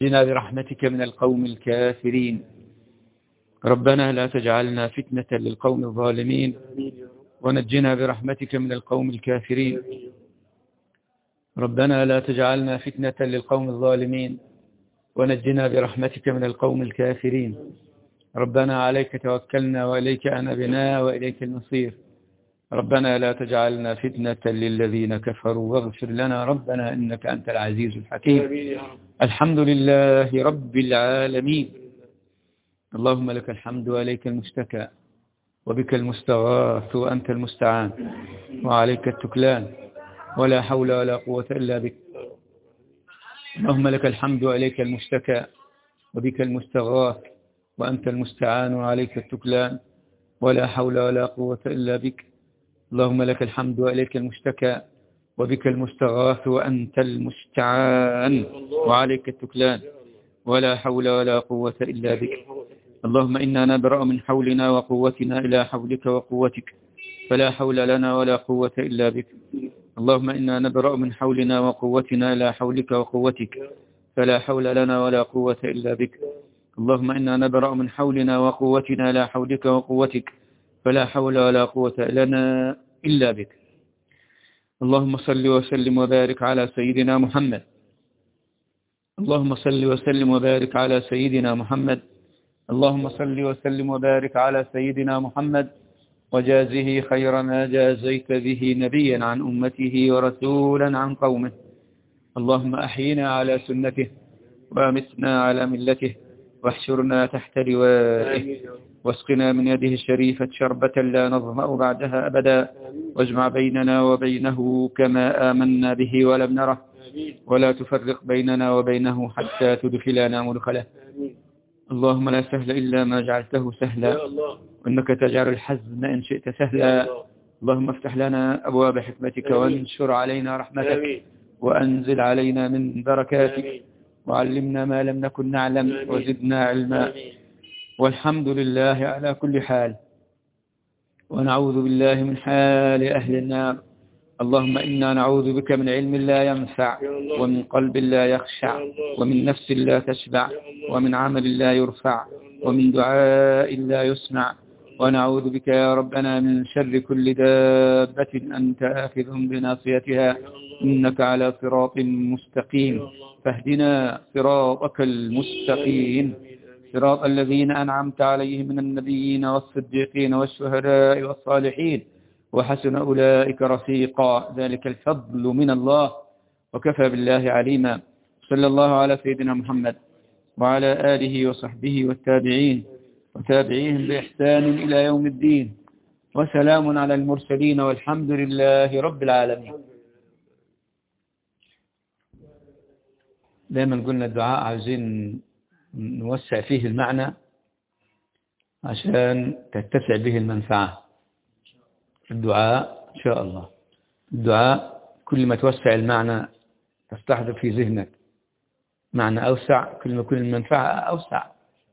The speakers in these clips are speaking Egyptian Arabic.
ونجنا برحمتك من القوم الكافرين ربنا لا تجعلنا فتنة للقوم الظالمين ونجنا برحمتك من القوم الكافرين ربنا لا تجعلنا فتنة للقوم الظالمين ونجنا برحمتك من القوم الكافرين ربنا عليك توكلنا وإليك أنبنا وإليك المصير ربنا لا تجعلنا فتنة للذين كفروا واغفر لنا ربنا إنك أنت العزيز الحكيم الحمد لله رب العالمين اللهم لك الحمد وإليك المشتكى وبك المستغاث وأنت المستعان وعليك التكلان ولا حول ولا قوة إلا بك اللهم لك الحمد وإليك المشتكى وبك المستغاث وأنت المستعان وعليك التكلان ولا حول ولا قوة إلا بك اللهم لك الحمد وإليك المشتكى وبك المستغاث وأنت المستعان وعليك التكلان ولا حول ولا قوة إلا بك اللهم إنا نبرأ من حولنا وقوتنا إلى حولك وقوتك فلا حول لنا ولا قوة إلا بك اللهم إنا نبرأ من حولنا وقوتنا إلى حولك وقوتك فلا حول لنا ولا قوة إلا بك اللهم إنا نبرأ من حولنا وقوتنا إلى حولك وقوتك فلا حول ولا قوة لنا إلا بك اللهم صل وسلم وبارك على سيدنا محمد اللهم صل وسلم وبارك على سيدنا محمد اللهم صل وسلم وبارك على سيدنا محمد وجازه خير ما جازيت به نبيا عن أمته ورسولا عن قومه اللهم أحينا على سنته وامتنا على ملته واحشرنا تحت لوائه واسقنا من يده الشريفة شربة لا نظمأ بعدها أبدا واجمع بيننا وبينه كما آمنا به ولم نره ولا تفرق بيننا وبينه حتى تدخلنا مدخله اللهم لا سهل إلا ما جعلته سهلا وإنك تجعل الحزن إن شئت سهلا اللهم افتح لنا أبواب حكمتك وانشر علينا رحمتك وأنزل علينا من بركاتك وعلمنا ما لم نكن نعلم وزدنا علما والحمد لله على كل حال ونعوذ بالله من حال أهل النار اللهم إنا نعوذ بك من علم لا ينفع ومن قلب لا يخشع ومن نفس لا تشبع ومن عمل لا يرفع ومن دعاء لا يسمع ونعوذ بك يا ربنا من شر كل دابة أنت آخذ بناصيتها إنك على صراط مستقيم فاهدنا صراطك المستقيم صراط الذين أنعمت عليهم من النبيين والصديقين والشهداء والصالحين وحسن أولئك رفيقا ذلك الفضل من الله وكفى بالله عليما صلى الله على سيدنا محمد وعلى آله وصحبه والتابعين وتابعيهم بإحسان إلى يوم الدين وسلام على المرسلين والحمد لله رب العالمين دائما قلنا الدعاء عاوزين نوسع فيه المعنى عشان تتسع به المنفعة الدعاء إن شاء الله الدعاء كل ما توسع المعنى تستحضر في ذهنك معنى أوسع كل ما يكون المنفعة أوسع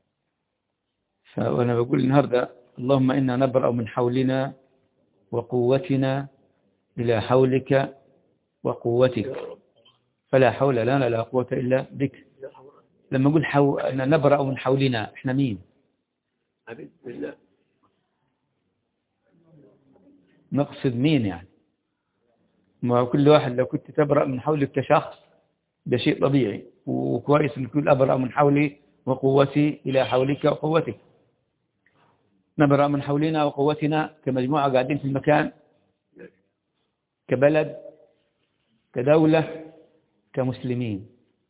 وأنا بقول النهاردة اللهم إنا نبرأ من حولنا وقوتنا إلى حولك وقوتك فلا حول لنا لا قوة إلا بك لما نقول حو... نبرأ من حولنا احنا مين نقصد مين يعني ما كل واحد لو كنت تبرأ من حولك كشخص ده شيء طبيعي وكويس ان كل أبرأ من حولي وقوتي إلى حولك وقوتك نبرأ من حولنا وقوتنا كمجموعة قاعدين في المكان كبلد كدولة كمسلمين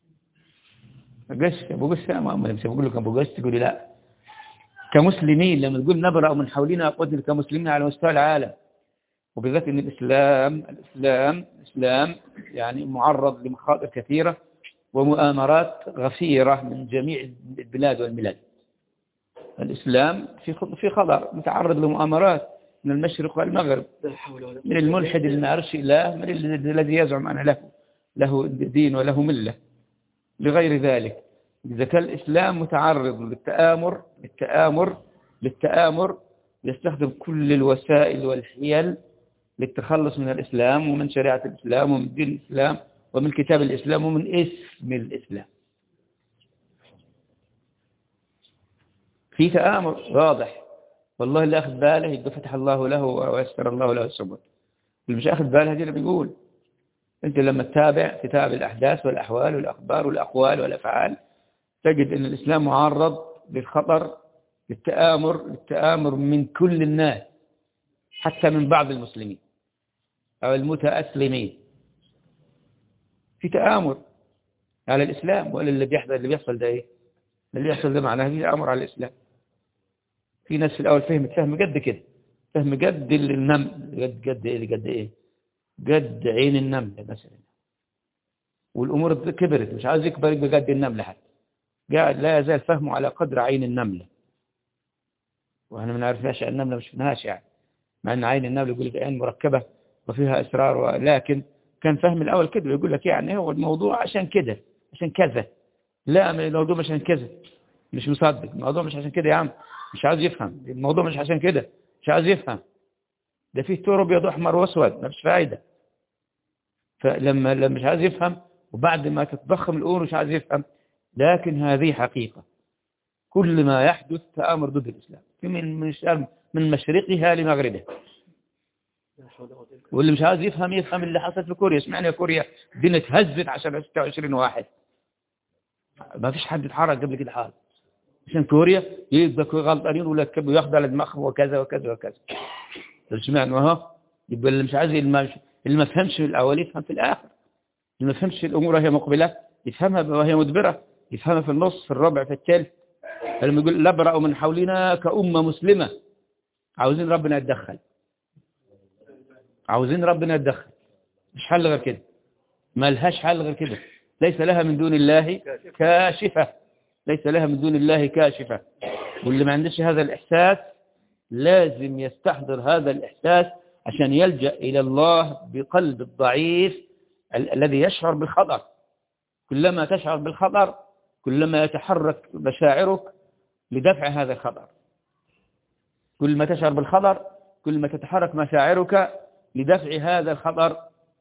قش ابو قش ما مش بقول لك ابو قش تقول لا كمسلمين لما تقول نبرأ من حولنا قدر كمسلمين على مستوى العالم وبالذات ان الاسلام الاسلام الاسلام يعني معرض لمخاطر كثيرة ومؤامرات غفيرة من جميع البلاد والملل الإسلام في في خطر متعرض لمؤامرات من المشرق والمغرب من الملحد اللي ما يعرفش إله من الذي يزعم أنه له له دين وله ملة لغير ذلك إذا كان الإسلام متعرض للتآمر للتآمر للتآمر يستخدم كل الوسائل والحيل للتخلص من الإسلام ومن شريعة الإسلام ومن دين الإسلام ومن كتاب الإسلام ومن اسم الإسلام في تآمر واضح والله اللي أخذ باله يبقى فتح الله له ويسر الله له السبل اللي مش أخذ باله هذه اللي بيقول أنت لما تتابع تتابع الأحداث والأحوال والأخبار والأقوال والأفعال تجد أن الإسلام معرض للخطر للتآمر للتآمر من كل الناس حتى من بعض المسلمين أو المتأسلمين في تآمر على الإسلام ولا اللي بيحصل اللي بيحصل ده إيه اللي بيحصل ده معناه في تآمر على الإسلام في ناس في الأول فهمت فهم قد كده فهم قد النمل قد قد إيه قد إيه قد عين النمل مثلا والأمور كبرت مش عايز يكبر يبقى قد النملة حتى قاعد لا يزال فهمه على قدر عين النملة واحنا ما نعرفناش النملة مش شفناهاش يعني مع ان عين النملة يقول لك عين مركبة وفيها اسرار ولكن كان فهم الاول كده يقول لك يعني هو الموضوع عشان كده عشان كذا لا الموضوع مش عشان كذا مش مصدق الموضوع مش عشان كده يا عم مش عايز يفهم الموضوع مش عشان كده مش عايز يفهم ده فيه تور ابيض واحمر واسود ما فيش فايده فلما لما مش عايز يفهم وبعد ما تتضخم الامور مش عايز يفهم لكن هذه حقيقة كل ما يحدث تآمر ضد الإسلام من من من مشرقها لمغربها واللي مش عايز يفهم يفهم اللي حصل في كوريا سمعنا كوريا الدنيا اتهزت عشان 26 واحد ما فيش حد اتحرك قبل كده حال عشان كوريا يبقى غلطانين ولا كبوا ياخذوا على دماغهم وكذا وكذا وكذا سمعنا اهو يبقى اللي مش عايز اللي ما فهمش في الاول يفهم في الاخر اللي ما فهمش الامور وهي مقبله يفهمها وهي مدبره يفهمها في النص في الربع في الثالث لما يقول لبرأ من حولنا كأمة مسلمة عاوزين ربنا يتدخل عاوزين ربنا يتدخل مش حل غير كده ما لهاش حل غير كده ليس لها من دون الله كاشفة ليس لها من دون الله كاشفة واللي ما عندش هذا الإحساس لازم يستحضر هذا الإحساس عشان يلجأ إلى الله بقلب الضعيف ال الذي يشعر بالخطر كلما تشعر بالخطر كلما يتحرك مشاعرك لدفع هذا الخطر كل ما تشعر بالخطر كل ما تتحرك مشاعرك لدفع هذا الخطر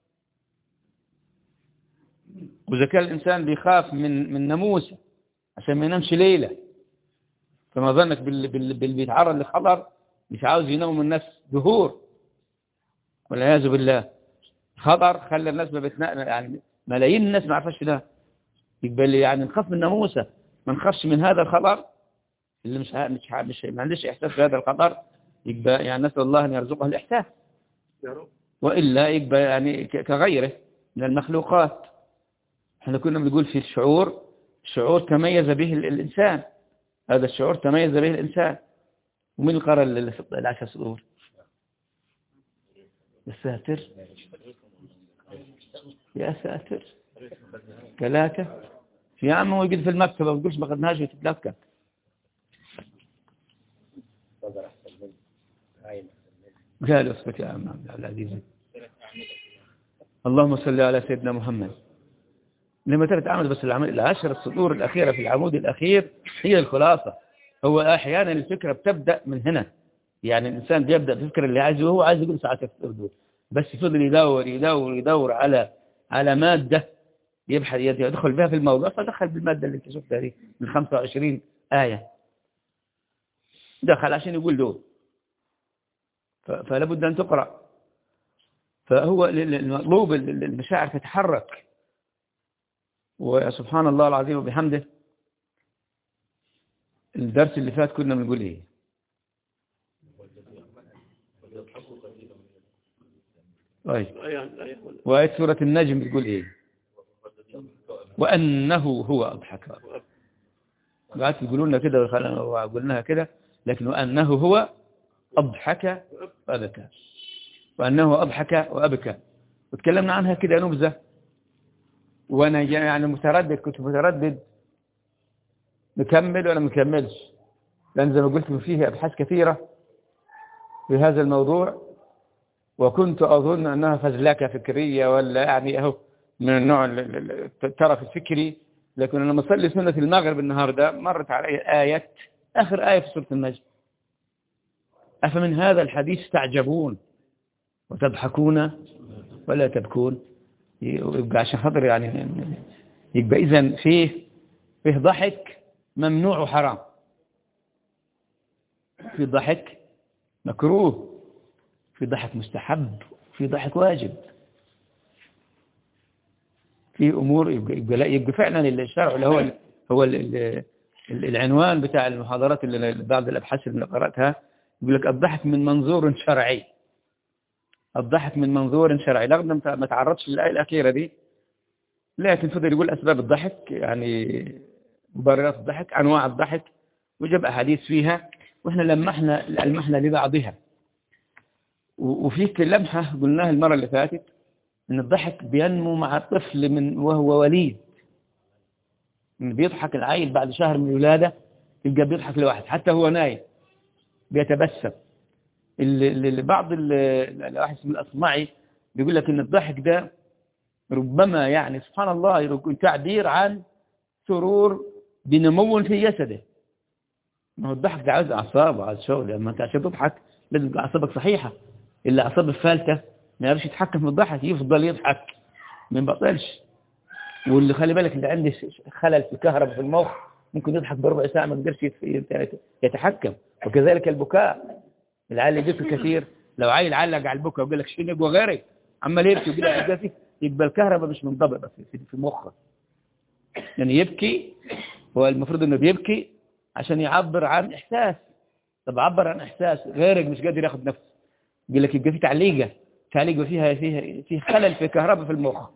وإذا كان الإنسان بيخاف من من ناموسه عشان ما ينامش ليلة فما ظنك باللي بيتعرض لخطر مش عاوز ينام من الناس دهور والعياذ بالله خطر خلى الناس ما بتنام يعني ملايين الناس ما عرفش ده يبقى اللي يعني نخاف من ناموسه ما نخافش من هذا الخطر اللي مش مش مش ما عندش احساس بهذا الخطر يبقى يعني نسال الله ان يرزقه الاحساس والا يبقى يعني كغيره من المخلوقات احنا كنا بنقول في الشعور الشعور تميز به الانسان هذا الشعور تميز به الانسان ومين القرى اللي في العشاء صدور يا ساتر يا ساتر ثلاثة يا عم هو يقعد في المكتبة ما تقولش ما خدناش وتتلكك قال اسكت يا عم عبد العزيز اللهم صل على سيدنا محمد لما ثلاث عمل بس العمل العشر السطور الأخيرة في العمود الأخير هي الخلاصة هو أحيانا الفكرة بتبدأ من هنا يعني الإنسان بيبدأ بالفكرة اللي عايزه وهو عايز يقول ساعات يفضل بس فضل يدور يدور يدور على على مادة يبحث يدخل بها في الموضوع فدخل بالمادة اللي انت شفتها دي من 25 آية دخل عشان يقول دول فلا بد أن تقرأ فهو المطلوب المشاعر تتحرك وسبحان الله العظيم وبحمده الدرس اللي فات كنا بنقول ايه طيب وآية سورة النجم بتقول ايه وأنه هو أضحك بعد يقولوا لنا كده وقلناها كده لكن وأنه هو أضحك وأبكى وأنه أضحك وأبكى وتكلمنا عنها كده نبذة وأنا يعني متردد كنت متردد نكمل ولا مكملش لأن زي ما قلت فيه أبحاث كثيرة في هذا الموضوع وكنت أظن أنها فزلكة فكرية ولا يعني أهو من النوع الترف الفكري لكن لما صلي سنة المغرب النهاردة مرت علي آية آخر آية في سورة النجم أفمن هذا الحديث تعجبون وتضحكون ولا تبكون يبقى عشان خاطر يعني يبقى إذا فيه فيه ضحك ممنوع وحرام في ضحك مكروه في ضحك مستحب في ضحك واجب في أمور يبقى, يبقى, لا يبقى فعلا الشرع اللي هو هو العنوان بتاع المحاضرات اللي بعض الأبحاث اللي قرأتها يقول لك الضحك من منظور شرعي الضحك من منظور شرعي رغم ما تعرضش للآية الأخيرة دي لكن فضل يقول أسباب الضحك يعني مبررات الضحك أنواع الضحك وجب أحاديث فيها وإحنا لمحنا المحنا لبعضها وفي لمحة قلناها المرة اللي فاتت إن الضحك بينمو مع الطفل من وهو وليد إن بيضحك العيل بعد شهر من الولادة يبقى بيضحك لوحده حتى هو نايم بيتبسم اللي بعض الواحد اسمه الأصمعي بيقول لك إن الضحك ده ربما يعني سبحان الله يكون تعبير عن سرور بنمو في جسده ما هو الضحك ده عايز أعصاب وعايز شغل لما أنت عشان تضحك لازم أعصابك صحيحة إلا أعصاب الفالتة ما يعرفش يتحكم في الضحك يفضل يضحك ما يبطلش واللي خلي بالك اللي عنده خلل في الكهرباء في المخ ممكن يضحك بربع ساعة ما يقدرش يتحكم وكذلك البكاء العيال اللي يبكي كثير لو عيل علق على البكاء ويقول لك شنو يبغى غيرك عمال يبكي ويقول لك يبقى الكهرباء مش منضبطه في مخه يعني يبكي هو المفروض انه بيبكي عشان يعبر عن احساس طب عبر عن احساس غيرك مش قادر ياخد نفسه يقول لك يبقى في تعليقه تعليقه فيها فيها في خلل في كهرباء في المخ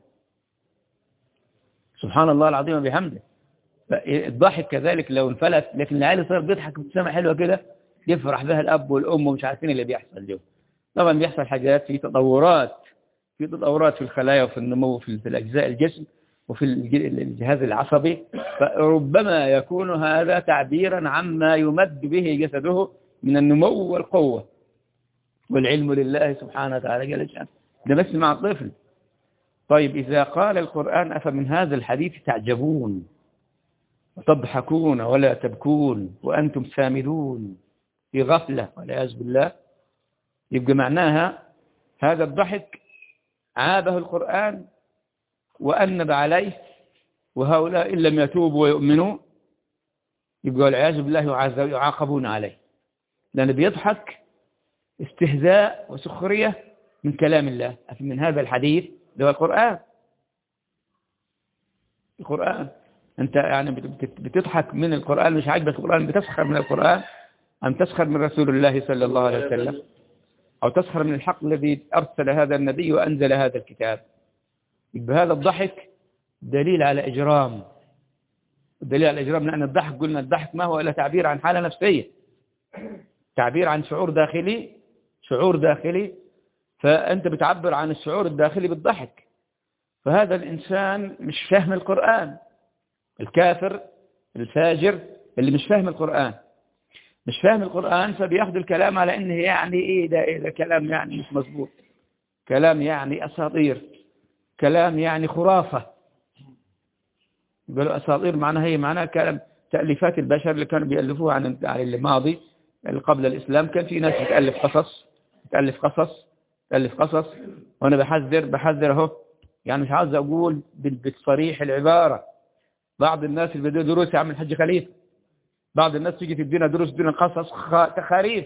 سبحان الله العظيم بحمده الضحك كذلك لو انفلت لكن العيال صار بيضحك ابتسامه حلوه كده يفرح بها الاب والام ومش عارفين اللي بيحصل له طبعا بيحصل حاجات في تطورات في تطورات في الخلايا وفي النمو في الاجزاء الجسم وفي الجهاز العصبي فربما يكون هذا تعبيرا عما يمد به جسده من النمو والقوة والعلم لله سبحانه وتعالى جل شأنه ده بس مع الطفل طيب إذا قال القرآن أفمن هذا الحديث تعجبون وتضحكون ولا تبكون وأنتم سامدون في غفلة والعياذ بالله يبقى معناها هذا الضحك عابه القرآن وأنب عليه وهؤلاء إن لم يتوبوا ويؤمنوا يبقى والعياذ بالله يعاقبون عليه لأنه بيضحك استهزاء وسخرية من كلام الله من هذا الحديث اللي هو القرآن القرآن أنت يعني بتضحك من القرآن مش عاجبك القرآن بتسخر من القرآن أم تسخر من رسول الله صلى الله عليه وسلم أو تسخر من الحق الذي أرسل هذا النبي وأنزل هذا الكتاب يبقى هذا الضحك دليل على إجرام الدليل على الإجرام لأن الضحك قلنا الضحك ما هو إلا تعبير عن حالة نفسية تعبير عن شعور داخلي شعور داخلي فأنت بتعبر عن الشعور الداخلي بالضحك فهذا الإنسان مش فاهم القرآن الكافر الفاجر اللي مش فاهم القرآن مش فاهم القرآن فبياخد الكلام على انه يعني ايه ده, إيه ده كلام يعني مش مظبوط كلام يعني أساطير كلام يعني خرافة يقولوا أساطير معناها هي معناها كلام تأليفات البشر اللي كانوا بيألفوها عن عن الماضي اللي قبل الإسلام كان في ناس بتألف قصص بتألف قصص تألف قصص وأنا بحذر بحذر أهو يعني مش عاوز أقول بالصريح العبارة بعض الناس اللي بدوا دروس يعمل الحج خليفه بعض الناس تيجي تدينا دروس تدينا قصص تخاريف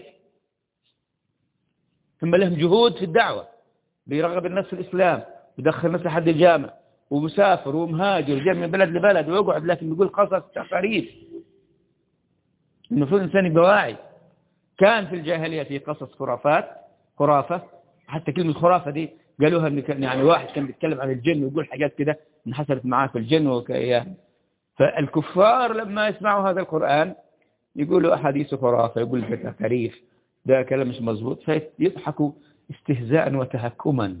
ثم لهم جهود في الدعوة بيرغب الناس في الإسلام يدخل الناس لحد الجامع ومسافر ومهاجر وجاي من بلد لبلد ويقعد لكن بيقول قصص تخاريف المفروض الإنسان يبقى واعي كان في الجاهلية في قصص خرافات خرافة حتى كلمة خرافة دي قالوها ان كان يعني واحد كان بيتكلم عن الجن ويقول حاجات كده ان حصلت معاه في الجن وكياه فالكفار لما يسمعوا هذا القرآن يقولوا أحاديث خرافة يقول ده تاريخ ده كلام مش مظبوط فيضحكوا استهزاء وتهكما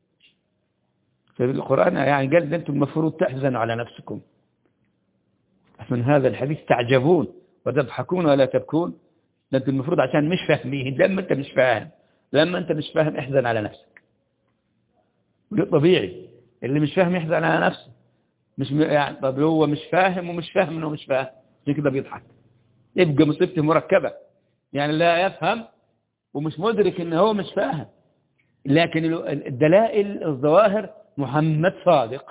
فالقرآن يعني قال أنتم المفروض تحزنوا على نفسكم من هذا الحديث تعجبون وتضحكون ولا تبكون أنتم المفروض عشان مش فاهمين لما أنت مش فاهم لما أنت مش فاهم احزن على نفسك وده طبيعي اللي مش فاهم يحزن على نفسه مش م... يعني طب هو مش فاهم ومش فاهم انه مش فاهم عشان كده بيضحك يبقى مصيبته مركبة يعني لا يفهم ومش مدرك ان هو مش فاهم لكن الدلائل الظواهر محمد صادق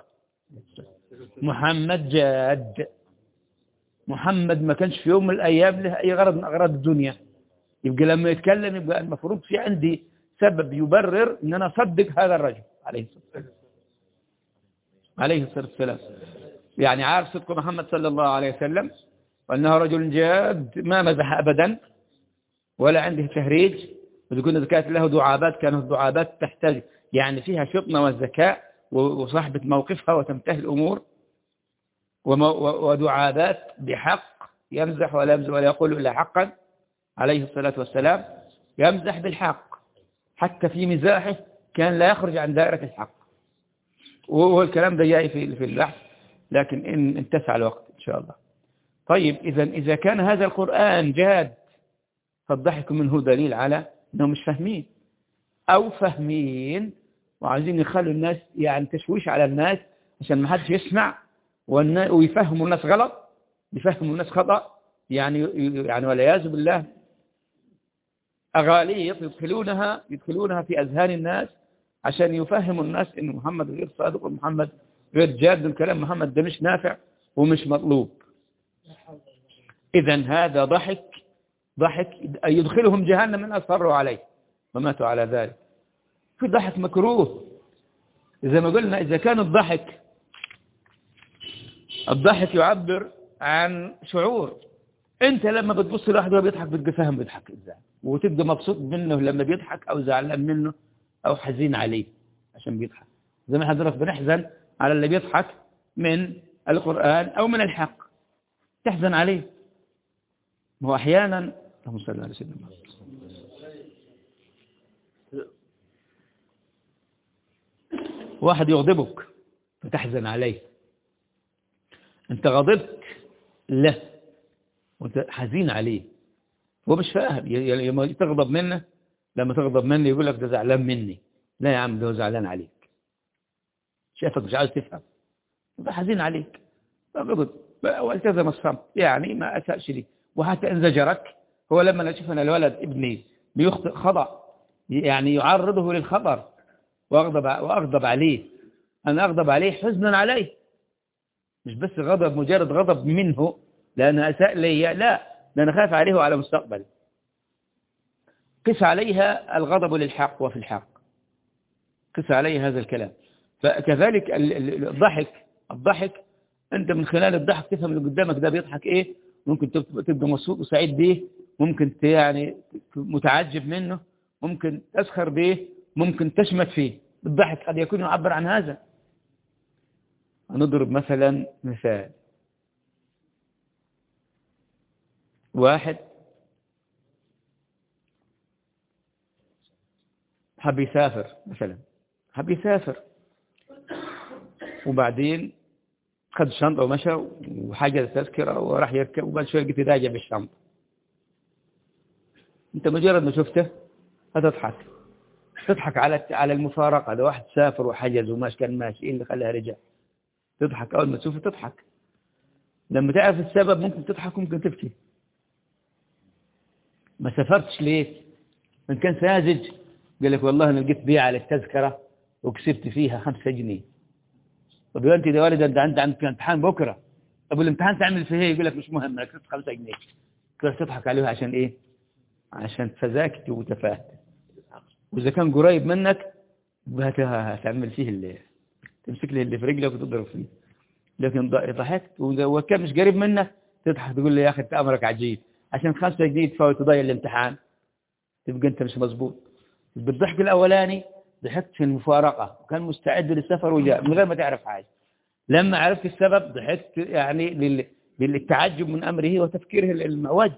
محمد جاد محمد ما كانش في يوم من الايام له اي غرض من اغراض الدنيا يبقى لما يتكلم يبقى المفروض في عندي سبب يبرر ان انا اصدق هذا الرجل عليه الصلاة والسلام عليه الصلاة والسلام يعني عارف صدق محمد صلى الله عليه وسلم وأنه رجل جاد ما مزح أبدا ولا عنده تهريج وتقول إذا كانت له دعابات كانت الدعابات تحتاج يعني فيها فطنة والذكاء وصاحبة موقفها وتنتهي الأمور ودعابات بحق يمزح ولا يمزح ولا يقول إلا حقا عليه الصلاة والسلام يمزح بالحق حتى في مزاحه كان لا يخرج عن دائرة الحق والكلام ده جاي في في البحث لكن إن اتسع الوقت إن شاء الله طيب إذا إذا كان هذا القرآن جاد فالضحك منه دليل على أنهم مش فاهمين أو فاهمين وعايزين يخلوا الناس يعني تشويش على الناس عشان ما حدش يسمع ويفهموا الناس غلط يفهموا الناس خطأ يعني يعني والعياذ بالله أغاليط يدخلونها يدخلونها في أذهان الناس عشان يفهموا الناس إن محمد غير صادق ومحمد غير جاد الكلام محمد ده مش نافع ومش مطلوب إذا هذا ضحك ضحك يدخلهم جهنم من أصروا عليه وماتوا على ذلك في ضحك مكروه إذا ما قلنا إذا كان الضحك الضحك يعبر عن شعور انت لما بتبص لواحد وهو بيضحك بتبقى فاهم بيضحك ازاي وتبقى مبسوط منه لما بيضحك او زعلان منه او حزين عليه عشان بيضحك زي ما حضرتك بنحزن على اللي بيضحك من القرآن او من الحق تحزن عليه هو احيانا اللهم صل على سيدنا محمد واحد يغضبك فتحزن عليه انت غضبت له وانت حزين عليه هو مش فاهم لما تغضب منه لما تغضب مني يقول لك ده زعلان مني لا يا عم ده هو زعلان عليك شافك مش عايز تفهم ده حزين عليك فبقول والتزم الصمت يعني ما أسأش لي وحتى إن زجرك هو لما نشوف أن الولد ابني بيخطئ خطأ يعني يعرضه للخطر وأغضب, وأغضب عليه أنا أغضب عليه حزنا عليه مش بس غضب مجرد غضب منه لأنه أساء لي لا لأن خاف عليه وعلى مستقبل قس عليها الغضب للحق وفي الحق قس عليه هذا الكلام فكذلك الضحك الضحك أنت من خلال الضحك تفهم اللي قدامك ده بيضحك إيه ممكن تبقى مبسوط وسعيد به ممكن يعني متعجب منه ممكن تسخر به ممكن تشمت فيه الضحك قد يكون يعبر عن هذا نضرب مثلا مثال واحد حب يسافر مثلا حب يسافر وبعدين خد الشنطة ومشى وحجز تذكرة وراح يركب وبعد شوية لقيت راجع بالشنطة انت مجرد ما شفته هتضحك تضحك على على المفارقة ده واحد سافر وحجز وماشي كان ماشي ايه اللي خلاه رجع تضحك اول ما تشوفه تضحك لما تعرف السبب ممكن تضحك وممكن تبكي ما سافرتش ليه من كان ساذج قال لك والله انا لقيت بيعه للتذكره وكسبت فيها خمسة جنيه طب يا انت ده والد انت عندك عندك امتحان بكره طب الامتحان تعمل فيه ايه يقول لك مش مهم انا كسبت خمسة جنيه كده تضحك عليه عشان ايه عشان فزاكت وتفاهت واذا كان قريب منك هتعمل فيه اللي تمسك له اللي في رجلك وتضرب فيه لكن ضحكت وكان مش قريب منك تضحك تقول لي يا اخي انت امرك عجيب عشان خمسة جنيه تفوت تضيع الامتحان تبقى انت مش مظبوط بالضحك الاولاني ضحكت في المفارقة وكان مستعد للسفر وجاء من غير ما تعرف حاجة لما عرفت السبب ضحكت يعني للتعجب من أمره وتفكيره المعوج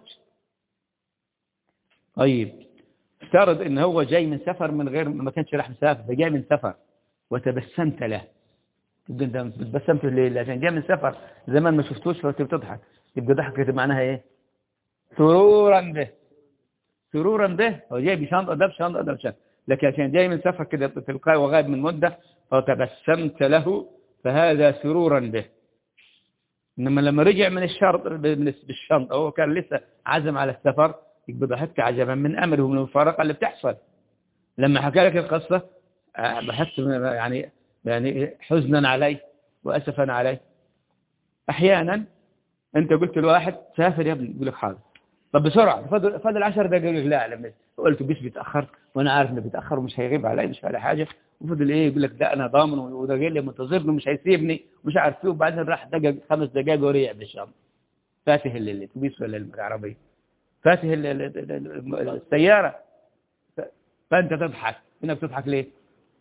طيب افترض ان هو جاي من سفر من غير ما كانش راح مسافر فجاي من سفر وتبسمت له تبقى انت بتبسمت ليه عشان جاي من سفر زمان ما شفتوش فبتضحك يبقى ضحكت معناها ايه سرورا به سرورا به هو جاي بشنطه ده بشنطه ده بشنطه لكن عشان جاي من سفر كده تلقائي وغاب من مده فتبسمت له فهذا سرورا به انما لما رجع من الشرط بالشنطه هو كان لسه عزم على السفر يبقى ضحكت عجبا من امره ومن المفارقه اللي بتحصل لما حكى لك القصه بحس يعني يعني حزنا علي واسفا علي احيانا انت قلت لواحد سافر يا ابني يقول لك حاضر طب بسرعة فضل فضل 10 دقايق يقول لك لا لما قلت بس بيتأخر وأنا عارف إنه بيتأخر ومش هيغيب علي مش على حاجة وفضل إيه يقول لك ده أنا ضامن وده قال لي منتظرني ومش هيسيبني ومش عارف إيه وبعدين راح دقق خمس دقايق ورجع بالشام فاتح الاتوبيس ولا العربية فاتح ال- ال- ال- ال- السيارة ف- فأنت تضحك هنا بتضحك ليه؟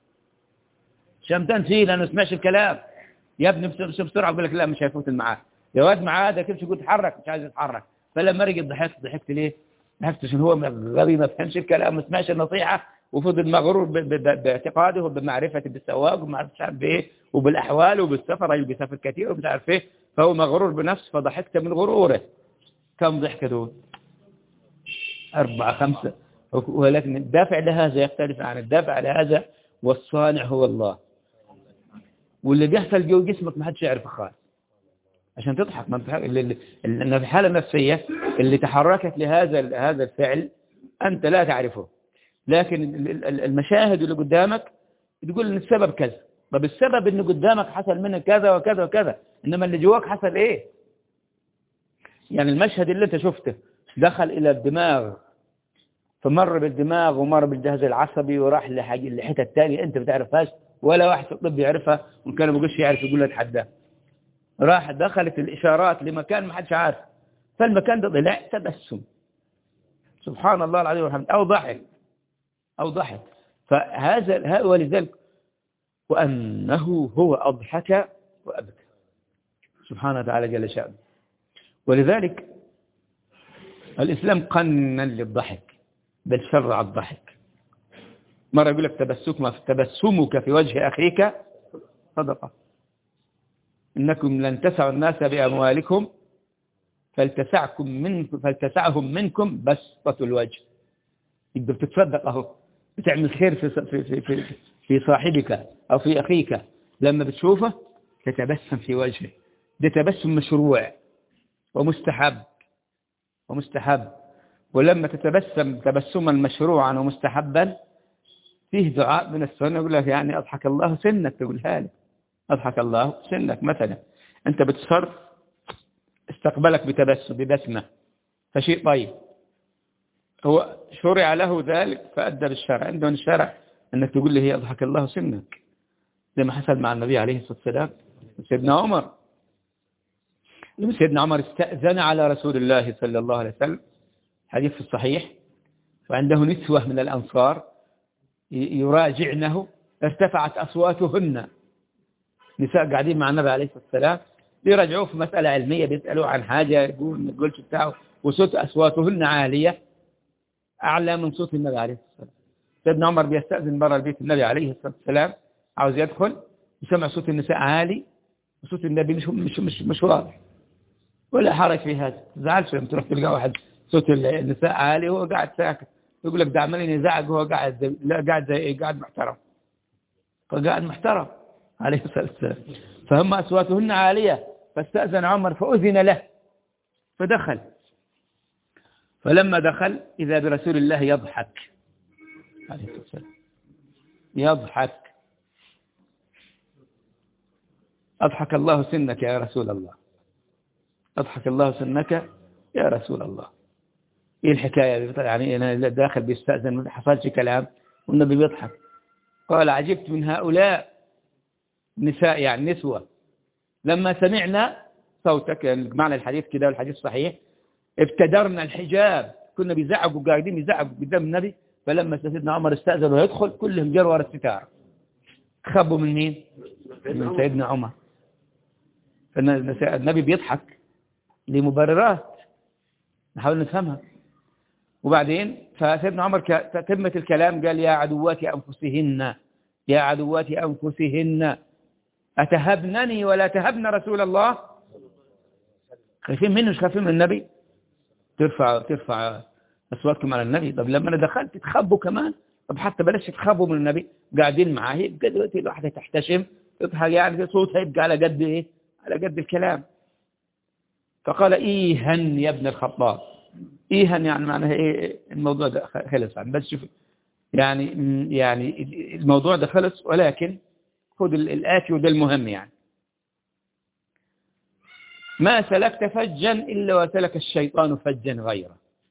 شمتان فيه لأنه سمعش الكلام يا ابني بس- بس- بسرعة يقول لك لا مش هيفوت الميعاد يا واد معاه كيف يقول تحرك مش عايز يتحرك فلما رجع ضحكت ضحكت ليه؟ ضحكت عشان هو غبي ما فهمش الكلام ما سمعش النصيحة وفضل مغرور ب- ب- ب- باعتقاده وبمعرفته بالسواق وما عرفش عارف بايه وبالاحوال وبالسفر اللي بيسافر كثير ومش عارف ايه فهو مغرور بنفسه فضحكت من غروره كم ضحكة دول؟ أربعة خمسة ولكن الدافع لهذا يختلف عن الدافع لهذا والصانع هو الله واللي بيحصل جوه جسمك ما حدش يعرفه خالص عشان تضحك ما تضحك اللي- اللي- اللي في الحالة النفسية اللي تحركت لهذا هذا الفعل أنت لا تعرفه لكن ال- ال- المشاهد اللي قدامك تقول ان السبب كذا طب السبب ان قدامك حصل منك كذا وكذا وكذا انما اللي جواك حصل ايه يعني المشهد اللي انت شفته دخل الى الدماغ فمر بالدماغ ومر بالجهاز العصبي وراح لحاجة لحتة تانية انت ما بتعرفهاش ولا واحد في الطب يعرفها وان كان ما بقولش يعرف يقول له اتحداه راح دخلت الاشارات لمكان ما حدش عارف فالمكان ده طلع تبسم سبحان الله العظيم والحمد او ضحك او ضحك فهذا ها- ولذلك وانه هو اضحك وابكى سبحانه وتعالى جل شأنه ولذلك الإسلام قنن للضحك بل شرع الضحك مرة يقول لك تبسمك تبسمك في وجه أخيك صدقة إنكم لن تسعوا الناس بأموالكم فلتسعكم من فلتسعهم منكم بسطة الوجه يبقى بتتصدق أهو بتعمل خير في في في في, في صاحبك أو في أخيك لما بتشوفه تتبسم في وجهه ده تبسم مشروع ومستحب ومستحب ولما تتبسم تبسما مشروعا ومستحبا فيه دعاء من السنة يقول لك يعني أضحك الله سنك تقولها لك أضحك الله سنك مثلا أنت بتصر استقبلك بتبسم ببسمة فشيء طيب هو شرع له ذلك فأدى بالشرع عندنا الشرع أنك تقول له هي أضحك الله سنك زي ما حصل مع النبي عليه الصلاة والسلام سيدنا عمر لما سيدنا عمر استأذن على رسول الله صلى الله عليه وسلم حديث في الصحيح وعنده نسوة من الأنصار ي- يراجعنه ارتفعت أصواتهن نساء قاعدين مع النبي عليه الصلاة والسلام يراجعوه في مسألة علمية بيسألوه عن حاجة يقول ما يقولش بتاعه وصوت أصواتهن عالية أعلى من صوت النبي عليه الصلاة والسلام سيدنا عمر بيستأذن برا البيت النبي عليه الصلاة والسلام عاوز يدخل يسمع صوت النساء عالي وصوت النبي مش مش مش, مش واضح ولا حرج في هذا زعلش لما تروح تلقى واحد صوت النساء عالي وهو قاعد ساكت يقول لك ده عمالين يزعق وهو قاعد زي لا قاعد زي ايه قاعد محترم فقاعد محترم عليه الصلاة والسلام فهم أصواتهن عالية فاستأذن عمر فأذن له فدخل فلما دخل إذا برسول الله يضحك عليه الصلاة والسلام يضحك أضحك الله سنك يا رسول الله أضحك الله سنك يا رسول الله إيه الحكاية يعني أنا داخل بيستأذن ما حصلش كلام والنبي بيضحك قال عجبت من هؤلاء نساء يعني نسوة لما سمعنا صوتك يعني معنى الحديث كده والحديث صحيح ابتدرنا الحجاب كنا بيزعقوا قاعدين يزعقوا قدام النبي فلما سيدنا عمر استأذن ويدخل كلهم جروا ورا الستار خبوا من مين؟ من سيدنا عمر فالنبي بيضحك لمبررات نحاول نفهمها وبعدين فسيدنا عمر ك- تمت الكلام قال يا عدوات أنفسهن يا عدوات أنفسهن أتهبنني ولا تهبن رسول الله خايفين منه مش خايفين من النبي ترفع ترفع أصواتكم على النبي طب لما أنا دخلت تخبوا كمان طب حتى بلاش تخبوا من النبي قاعدين معاه يبقى دلوقتي الواحدة تحتشم تضحك يعني صوتها يبقى على قد إيه على قد الكلام فقال إيها يا ابن الخطاب إيها يعني معناها إيه الموضوع ده خلص يعني بس شوف يعني يعني الموضوع ده خلص ولكن خذ الآتي وده المهم يعني ما سلكت فجا إلا وسلك الشيطان فجا غيره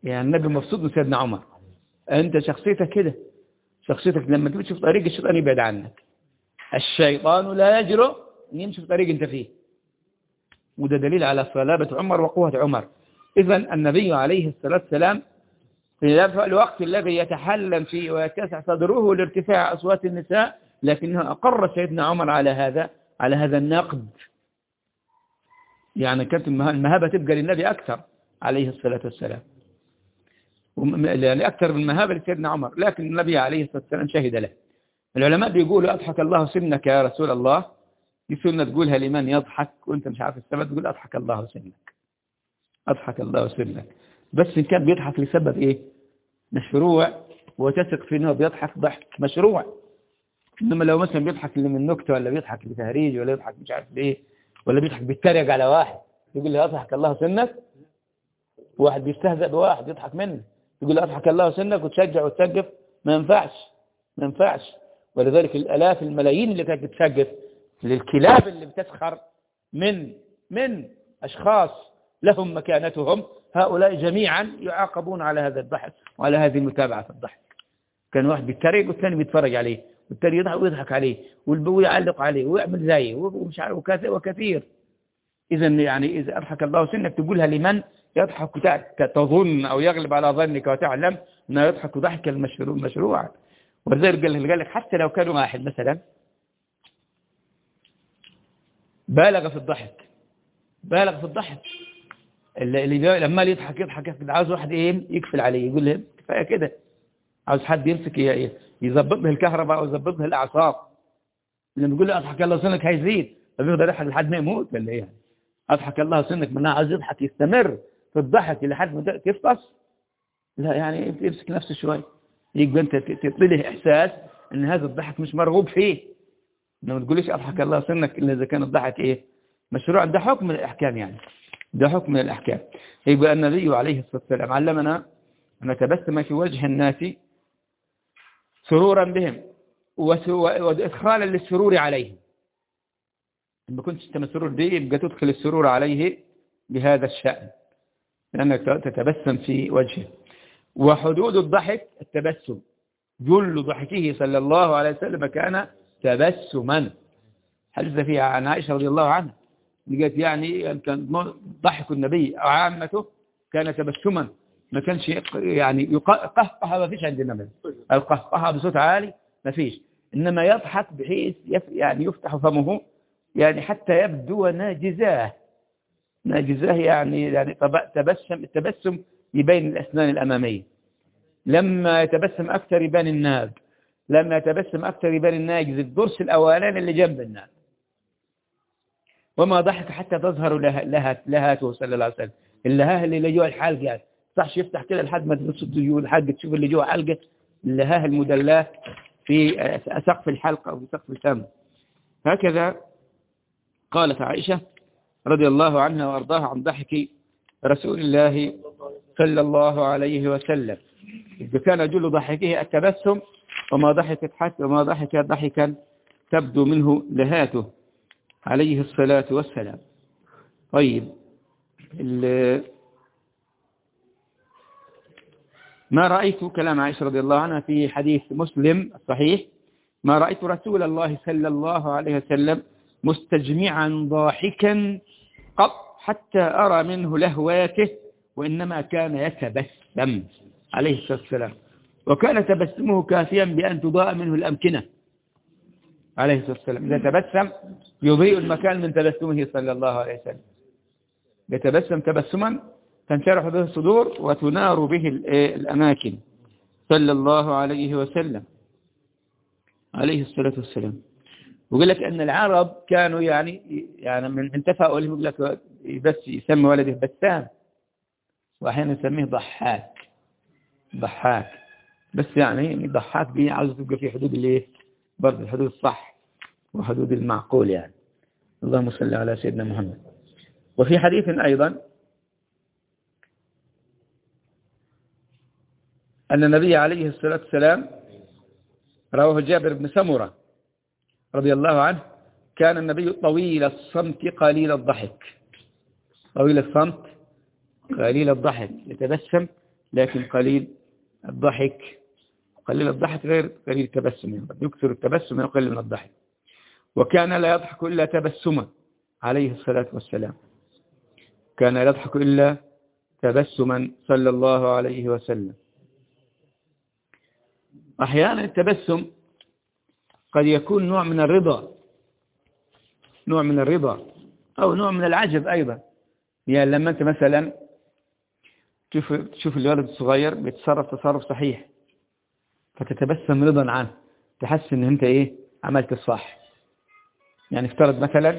يعني النبي مبسوط من سيدنا عمر انت شخصيتك كده شخصيتك لما تمشي في طريق الشيطان يبعد عنك الشيطان لا يجرؤ ان يمشي في طريق انت فيه وده دليل على صلابة عمر وقوة عمر إذا النبي عليه الصلاة والسلام في الوقت الذي يتحلم فيه ويتسع صدره لارتفاع أصوات النساء لكنه أقر سيدنا عمر على هذا على هذا النقد يعني كانت المهابة تبقى للنبي أكثر عليه الصلاة والسلام يعني أكثر من المهابة لسيدنا عمر لكن النبي عليه الصلاة والسلام شهد له العلماء بيقولوا أضحك الله سنك يا رسول الله دي سنة تقولها لمن يضحك وانت مش عارف السبب تقول أضحك الله سنك أضحك الله سنك بس إن كان بيضحك لسبب إيه مشروع وتثق في أنه بيضحك ضحك مشروع إنما لو مثلا بيضحك من نكتة ولا بيضحك لتهريج ولا يضحك مش عارف ليه ولا بيضحك بيتريق على واحد يقول له أضحك الله سنك واحد بيستهزأ بواحد يضحك منه يقول له أضحك الله سنك وتشجع وتسقف ما ينفعش ما ينفعش ولذلك الآلاف الملايين اللي كانت بتسقف للكلاب اللي بتسخر من من أشخاص لهم مكانتهم هؤلاء جميعا يعاقبون على هذا الضحك وعلى هذه المتابعة في الضحك كان واحد بيتريق والثاني بيتفرج عليه والثاني يضحك ويضحك عليه ويعلق عليه ويعمل زيه ومش عارف وكثير إذا يعني إذا أضحك الله سنك تقولها لمن يضحك تظن أو يغلب على ظنك وتعلم أنه يضحك ضحكا المشروع مشروعا ولذلك قال لك حتى لو كان واحد مثلا بالغ في الضحك بالغ في الضحك اللي لما يضحك يضحك يضحك عاوز واحد ايه يقفل عليه يقول له كفايه كده عاوز حد يمسك يظبط له الكهرباء او يظبط له الاعصاب لما يقول له اضحك الله سنك هيزيد فبيفضل يضحك لحد ما يموت ولا ايه اضحك الله سنك منها عاوز يضحك يستمر في الضحك لحد ما تفطس لا يعني يمسك نفسه شوي يبقى انت تطلع احساس ان هذا الضحك مش مرغوب فيه ما تقوليش اضحك الله سنك الا اذا كان الضحك ايه مشروع ده حكم من الاحكام يعني ده حكم من الأحكام يبقى النبي عليه الصلاة والسلام علمنا أن نتبسم في وجه الناس سرورا بهم وإدخالا للسرور عليهم ما كنتش انت مسرور به يبقى تدخل السرور عليه بهذا الشأن لأنك تتبسم في وجهه وحدود الضحك التبسم جل ضحكه صلى الله عليه وسلم كان تبسما حدث فيها عن عائشة رضي الله عنها لقيت يعني كان ضحك النبي أو عامته كان تبسما ما كانش يعني قهقه ما فيش عند النبي القهقه بصوت عالي ما فيش إنما يضحك بحيث يعني يفتح فمه يعني حتى يبدو ناجزاه ناجزاه يعني يعني تبسم التبسم يبين الأسنان الأمامية لما يتبسم أكثر يبان الناب لما يتبسم أكثر يبان الناجز الضرس الأولاني اللي جنب الناب وما ضحك حتى تظهر لها لها لهاته صلى الله عليه وسلم اللهاه اللي جوا الحلقة يعني صحش يفتح كده لحد ما تبص جوا الحلقة تشوف اللي جوا حلقة اللهاه المدلاه في سقف الحلقة أو في سقف الفم هكذا قالت عائشة رضي الله عنها وأرضاها عن ضحك رسول الله صلى الله عليه وسلم إذا كان جل ضحكه التبسم وما ضحكت حتى وما ضحك ضحكا تبدو منه لهاته عليه الصلاة والسلام طيب ما رأيت كلام عائشة رضي الله عنها في حديث مسلم الصحيح ما رأيت رسول الله صلى الله عليه وسلم مستجمعا ضاحكا قط حتى أرى منه لهواته وإنما كان يتبسم عليه الصلاة والسلام وكان تبسمه كافيا بأن تضاء منه الأمكنة عليه الصلاة والسلام إذا تبسم يضيء المكان من تبسمه صلى الله عليه وسلم يتبسم تبسما تنشرح به الصدور وتنار به الأماكن صلى الله عليه وسلم عليه الصلاة والسلام وقال لك أن العرب كانوا يعني يعني من تفاؤلهم يقول لك بس يسمي ولده بسام وأحيانا يسميه ضحاك ضحاك بس يعني ضحاك دي عاوز تبقى في حدود الايه برضه الحدود الصح وحدود المعقول يعني اللهم صل على سيدنا محمد وفي حديث أيضا أن النبي عليه الصلاة والسلام رواه جابر بن سمرة رضي الله عنه كان النبي طويل الصمت قليل الضحك طويل الصمت قليل الضحك يتبسم لكن قليل الضحك قليل الضحك غير قليل التبسم قد يكثر التبسم ويقلل من الضحك وكان لا يضحك إلا تبسما عليه الصلاة والسلام كان لا يضحك إلا تبسما صلى الله عليه وسلم أحيانا التبسم قد يكون نوع من الرضا نوع من الرضا أو نوع من العجب أيضا يعني لما أنت مثلا تشوف تشوف الولد الصغير بيتصرف تصرف صحيح فتتبسم رضا عنه تحس ان انت ايه عملت الصح يعني افترض مثلا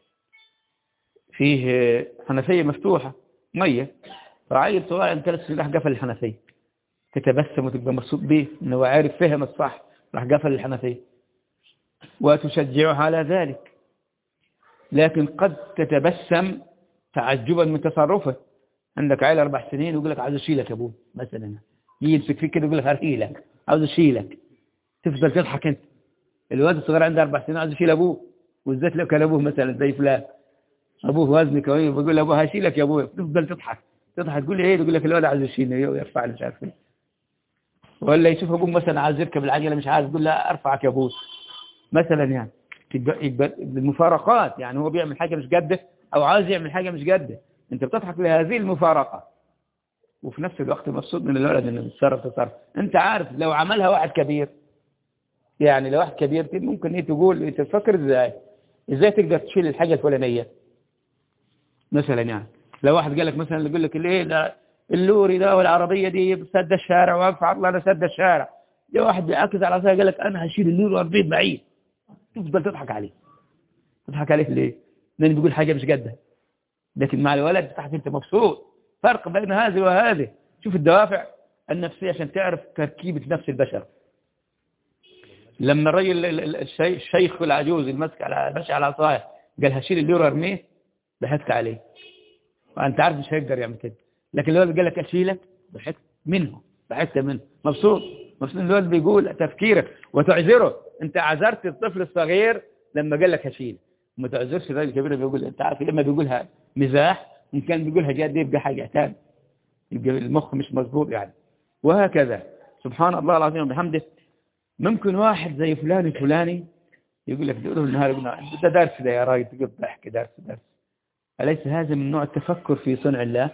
فيه حنفية مفتوحة مية فعيل صغير انت لسه راح قفل الحنفية تتبسم وتبقى مبسوط بيه انه عارف فهم الصح راح قفل الحنفية وتشجعه على ذلك لكن قد تتبسم تعجبا من تصرفه عندك عيل اربع سنين ويقول لك عايز اشيلك يا ابوي مثلا يمسك فيك كده يقول لك هرهيلك عاوز اشيلك تفضل تضحك انت الواد الصغير عنده اربع سنين عاوز يشيل ابوه وازاي لو كان ابوه مثلا زي فلان ابوه وزن كويس بيقول ابوه هشيلك يا ابوي تفضل تضحك تضحك تقول ايه يقول لك الواد عاوز يشيلني يرفع مش عارف ايه ولا يشوف ابوه مثلا عاوز يركب العجله مش عايز يقول لا ارفعك يا ابوه مثلا يعني يبقى المفارقات يعني هو بيعمل حاجه مش جاده او عاوز يعمل حاجه مش جاده انت بتضحك لهذه المفارقه وفي نفس الوقت مبسوط من الولد انه بيتصرف تصرف انت عارف لو عملها واحد كبير يعني لو واحد كبير ممكن ايه تقول انت تفكر ازاي ازاي تقدر تشيل الحاجه الفلانيه مثلا يعني لو واحد قال لك مثلا يقول لك الايه ده اللوري ده والعربيه دي بسد الشارع واقف عطله انا سد الشارع جاء واحد بيعكس على عصايه قال لك انا هشيل اللوري واربيه بعيد تفضل تضحك عليه تضحك عليه ليه؟ لان بيقول حاجه مش جاده لكن مع الولد تضحك انت مبسوط فرق بين هذه وهذه شوف الدوافع النفسية عشان تعرف تركيبة نفس البشر لما الرجل الشيخ العجوز المسك على ماشي على عصايه قال هشيل الليرة ارميه ضحكت عليه وانت عارف مش هيقدر يعمل كده لكن الولد قال لك اشيلك ضحكت منه ضحكت منه مبسوط مبسوط الولد بيقول تفكيرك وتعذره انت عذرت الطفل الصغير لما قال لك هشيل ما تعذرش الراجل الكبير بيقول انت عارف لما بيقولها مزاح إن كان بيقولها جاد يبقى حاجة ثانيه يبقى المخ مش مظبوط يعني وهكذا سبحان الله العظيم وبحمده ممكن واحد زي فلان الفلاني يقول لك تقول النهار ده درس ده يا راجل تقول ضحك درس درس أليس هذا من نوع التفكر في صنع الله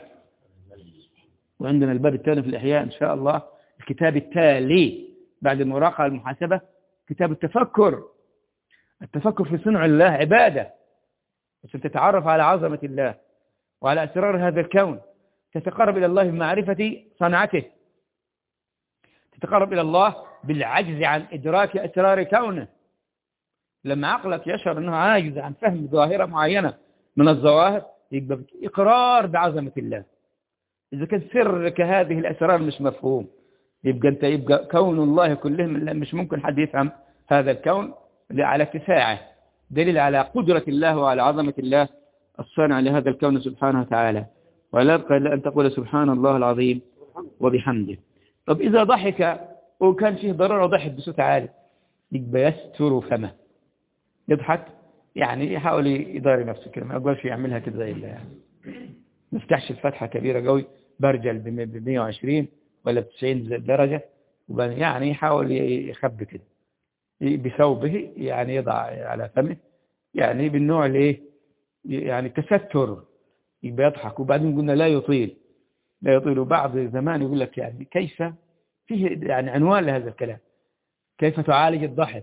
وعندنا الباب الثاني في الإحياء إن شاء الله الكتاب التالي بعد المراقعة المحاسبة كتاب التفكر التفكر في صنع الله عبادة عشان تتعرف على عظمة الله وعلى أسرار هذا الكون تتقرب إلى الله بمعرفة صنعته تتقرب إلى الله بالعجز عن إدراك أسرار كونه لما عقلك يشعر أنه عاجز عن فهم ظاهرة معينة من الظواهر يبقى إقرار بعظمة الله إذا كان سرك هذه الأسرار مش مفهوم يبقى أنت يبقى كون الله كلهم مش ممكن حد يفهم هذا الكون على اتساعه دليل على قدرة الله وعلى عظمة الله الصانع لهذا الكون سبحانه وتعالى ولا يبقى إلا أن تقول سبحان الله العظيم وبحمده طب إذا ضحك وكان فيه ضرورة ضحك بصوت عالي يبقى يستر فمه يضحك يعني يحاول يداري نفسه كده ما يقولش يعملها كده زي الله يعني ما يفتحش الفتحة كبيرة قوي برجل ب 120 ولا ب 90 درجة يعني يحاول يخبي كده بثوبه يعني يضع على فمه يعني بالنوع الايه يعني تستر يبقى يضحك وبعدين قلنا لا يطيل لا يطيل بعض زمان يقول لك يعني كيف فيه يعني عنوان لهذا الكلام كيف تعالج الضحك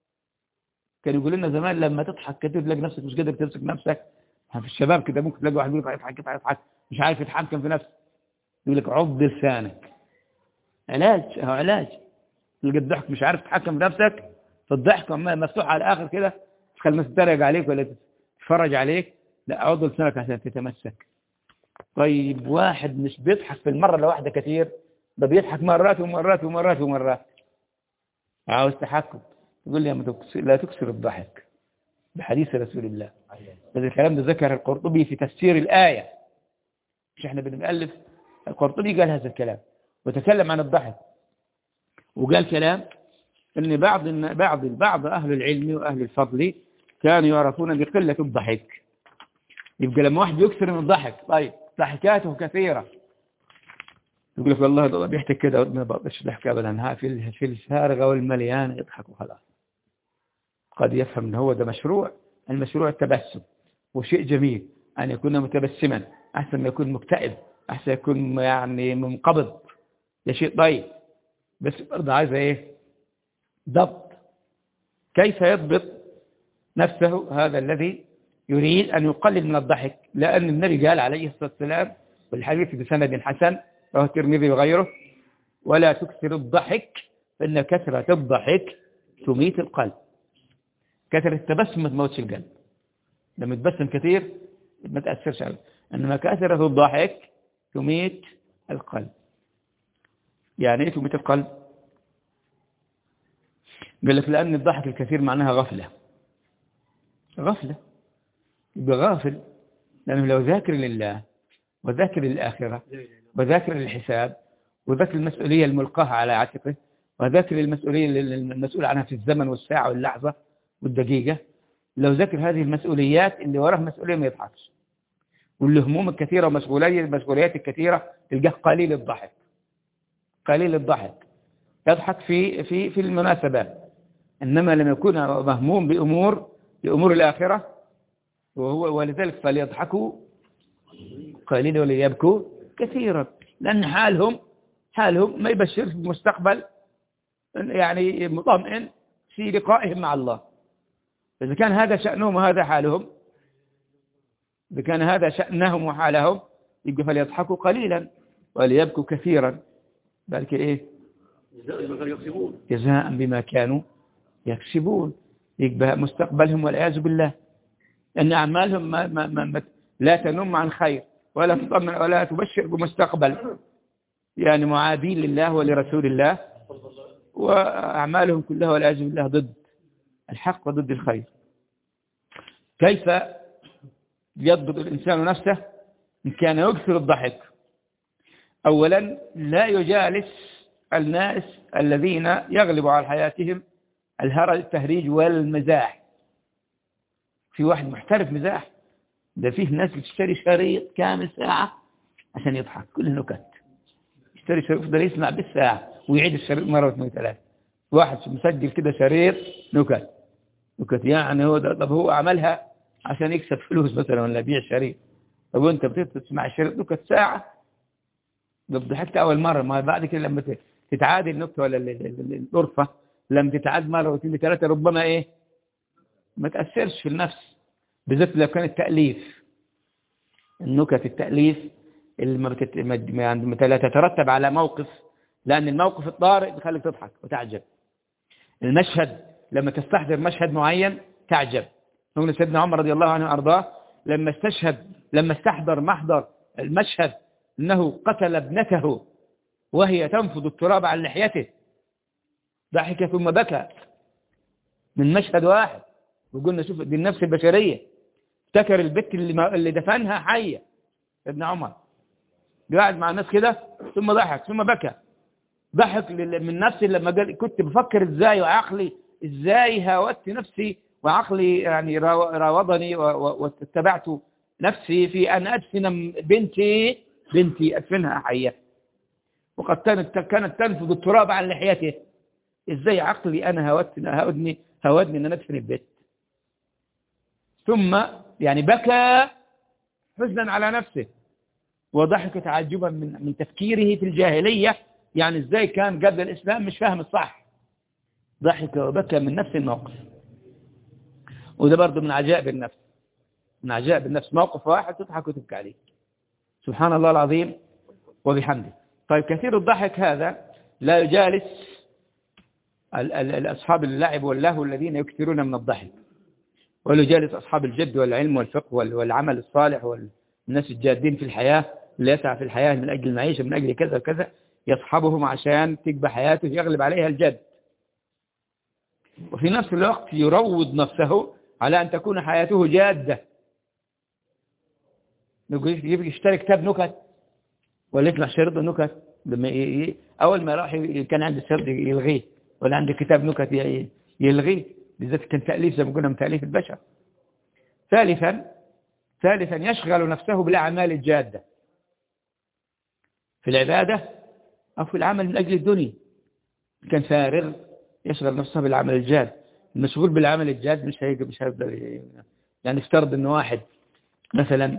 كان يقول لنا زمان لما تضحك كتير تلاقي نفسك مش قادر تمسك نفسك في الشباب كده ممكن تلاقي واحد يقول لك يضحك يضحك يضحك مش عارف يتحكم في نفسه يقول لك عض لسانك علاج هو علاج تلقى الضحك مش عارف تتحكم في نفسك فالضحك مفتوح على الاخر كده تخلي الناس تتريق عليك ولا تتفرج عليك لا عض لسانك عشان تتمسك طيب واحد مش بيضحك في المرة الواحدة كثير ده بيضحك مرات ومرات ومرات ومرات عاوز تحكم تقول لي لا تكسر الضحك بحديث رسول الله هذا الكلام ده ذكر القرطبي في تفسير الآية مش احنا بنألف القرطبي قال هذا الكلام وتكلم عن الضحك وقال كلام ان بعض بعض بعض اهل العلم واهل الفضل كانوا يعرفون بقلة الضحك يبقى لما واحد يكثر من الضحك طيب ضحكاته كثيرة يقول لك والله ده بيحكي كده ما بقدرش ضحك ابدا ها في في الفارغه والمليان يضحك وخلاص قد يفهم ان هو ده مشروع المشروع التبسم وشيء جميل ان يكون متبسما احسن ما يكون مكتئب احسن يكون يعني منقبض ده شيء طيب بس برضه عايزه ايه ضبط كيف يضبط نفسه هذا الذي يريد أن يقلل من الضحك لأن النبي قال عليه الصلاة والسلام والحديث بسند حسن رواه الترمذي وغيره ولا تكثر الضحك فإن كثرة الضحك تميت القلب كثرة التبسم ما تموتش القلب لما تبسم كثير ما تأثرش عليه إنما كثرة الضحك تميت القلب يعني ايه تميت القلب قال لك لأن الضحك الكثير معناها غفلة غفلة يبقى غافل لأنه لو ذاكر لله وذاكر للآخرة وذاكر للحساب وذاكر المسؤولية الملقاة على عاتقه وذاكر المسؤولية المسؤول عنها في الزمن والساعة واللحظة والدقيقة لو ذاكر هذه المسؤوليات اللي وراه مسؤولية ما يضحكش والهموم الكثيرة والمسؤوليات الكثيرة تلقاه قليل الضحك قليل الضحك يضحك في في في المناسبات إنما لما يكون مهموم بأمور بأمور الآخرة وهو ولذلك فليضحكوا قليلا وليبكوا كثيرا لأن حالهم حالهم ما يبشر بمستقبل يعني مطمئن في لقائهم مع الله إذا كان هذا شأنهم وهذا حالهم إذا كان هذا شأنهم وحالهم يبقى فليضحكوا قليلا وليبكوا كثيرا ذلك إيه جزاء بما كانوا يكسبون يبقى مستقبلهم والعياذ بالله أن أعمالهم ما ما ما لا تنم عن خير ولا تطمن ولا تبشر بمستقبل يعني معادين لله ولرسول الله وأعمالهم كلها والعياذ بالله ضد الحق وضد الخير كيف يضبط الإنسان نفسه إن كان يكثر الضحك أولا لا يجالس الناس الذين يغلب على حياتهم الهرج التهريج والمزاح في واحد محترف مزاح ده فيه ناس بتشتري شريط كامل ساعة عشان يضحك كل نكت يشتري شريط يفضل يسمع بالساعة ويعيد الشريط مرة واثنين ثلاثة واحد مسجل كده شريط نكت نكت يعني هو ده طب هو عملها عشان يكسب فلوس مثلا ولا يبيع شريط طب وانت بتسمع الشريط نكت ساعة ده ضحكت أول مرة ما بعد كده لما تتعادل النكتة ولا الغرفة لما تتعاد مرة واثنين ثلاثة ربما ايه ما تأثرش في النفس بالذات لو كان التأليف النكت التأليف اللي ما, بتت... ما لا تترتب على موقف لأن الموقف الطارئ بيخليك تضحك وتعجب المشهد لما تستحضر مشهد معين تعجب نقول سيدنا عمر رضي الله عنه وأرضاه لما استشهد لما استحضر محضر المشهد أنه قتل ابنته وهي تنفض التراب عن لحيته ضحك ثم بكى من مشهد واحد وقلنا شوف دي النفس البشرية افتكر البت اللي, ما اللي دفنها حية ابن عمر قاعد مع الناس كده ثم ضحك ثم بكى ضحك من نفسي لما قال كنت بفكر ازاي وعقلي ازاي هاودت نفسي وعقلي يعني راوضني واتبعت نفسي في أن أدفن بنتي بنتي أدفنها حية وقد كانت كانت تنفض التراب عن لحيته ازاي عقلي أنا هاودت هاودني هاودني أن أدفن البيت ثم يعني بكى حزنا على نفسه وضحك تعجبا من من تفكيره في الجاهلية يعني ازاي كان قبل الإسلام مش فاهم الصح ضحك وبكى من نفس الموقف وده برضه من عجائب النفس من عجائب النفس موقف واحد تضحك وتبكي عليه سبحان الله العظيم وبحمده طيب كثير الضحك هذا لا يجالس الأصحاب اللعب واللهو الذين يكثرون من الضحك ولا يجالس أصحاب الجد والعلم والفقه والعمل الصالح والناس الجادين في الحياة اللي يسعى في الحياة من أجل المعيشة من أجل كذا وكذا يصحبهم عشان تكبى حياته يغلب عليها الجد وفي نفس الوقت يروض نفسه على أن تكون حياته جادة يشتري كتاب نكت ولا يطلع شريط نكت لما أول ما راح كان عنده شرط يلغيه ولا عنده كتاب نكت يلغيه بالذات كان تأليف زي ما قلنا من تأليف البشر ثالثا ثالثا يشغل نفسه بالأعمال الجادة في العبادة أو في العمل من أجل الدنيا كان فارغ يشغل نفسه بالعمل الجاد المشغول بالعمل الجاد مش هيقدر مش هيقدر يعني افترض انه واحد مثلا